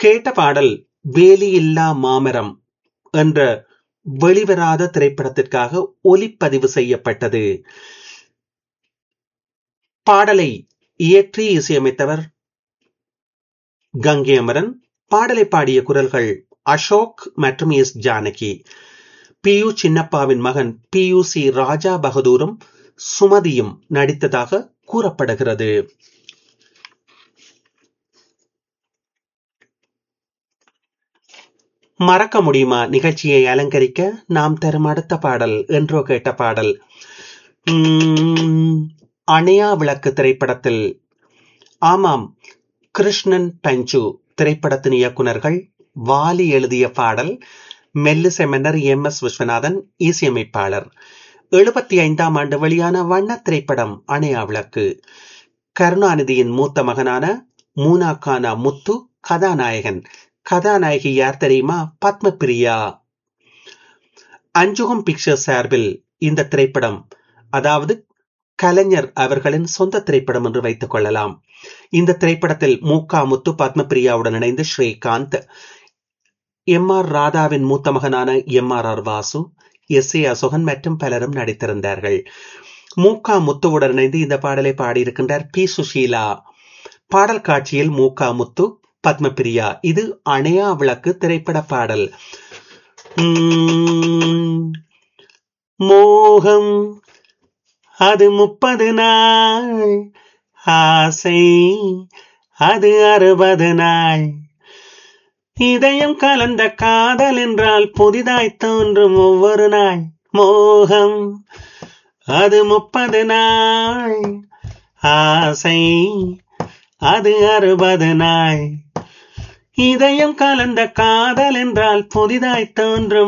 கேட்ட பாடல் வேலியில்லா மாமரம் என்ற வெளிவராத திரைப்படத்திற்காக ஒலிப்பதிவு செய்யப்பட்டது பாடலை இயற்றி இசையமைத்தவர் கங்கை அமரன் பாடலை பாடிய குரல்கள் அசோக் மற்றும் எஸ் ஜானகி பி யு சின்னப்பாவின் மகன் பி யு சி ராஜா பகதூரும் சுமதியும் நடித்ததாக கூறப்படுகிறது மறக்க முடியுமா நிகழ்ச்சியை அலங்கரிக்க நாம் தரும் அடுத்த பாடல் என்றோ கேட்ட பாடல் அணையா விளக்கு திரைப்படத்தில் ஆமாம் கிருஷ்ணன் பஞ்சு திரைப்படத்தின் இயக்குனர்கள் வாலி எழுதிய பாடல் மெல்லிசை மன்னர் எம் எஸ் விஸ்வநாதன் இசையமைப்பாளர் எழுபத்தி ஐந்தாம் ஆண்டு வெளியான வண்ண திரைப்படம் அணையா விளக்கு கருணாநிதியின் மூத்த மகனான மூனாக்கானா முத்து கதாநாயகன் கதாநாயகி யார் தெரியுமா பத்மபிரியா அஞ்சுகம் பிக்சர்ஸ் சார்பில் இந்த திரைப்படம் அதாவது கலைஞர் அவர்களின் சொந்த திரைப்படம் என்று வைத்துக் கொள்ளலாம் இந்த திரைப்படத்தில் மூக்கா முத்து பத்மபிரியாவுடன் இணைந்து ஸ்ரீகாந்த் எம் ஆர் ராதாவின் மூத்த மகனான M R R Vasu S A Asokan மற்றும் பலரும் நடித்திருந்தார்கள் மூக்கா முத்துவுடன் இணைந்து இந்த பாடலை பாடியிருக்கின்றார் பி சுஷீலா பாடல் காட்சியில் மூக்கா முத்து பத்மபிரியா இது அணையா விளக்கு திரைப்பட பாடல் மோகம் அது முப்பது நாள் ஆசை அது அறுபது நாள் இதயம் கலந்த காதல் என்றால் புதிதாய் தோன்றும் ஒவ்வொரு நாள் மோகம் அது முப்பது நாள் ஆசை அது அறுபது நாள் இதயம் கலந்த காதல் என்றால் புதிதாய் தோன்றும்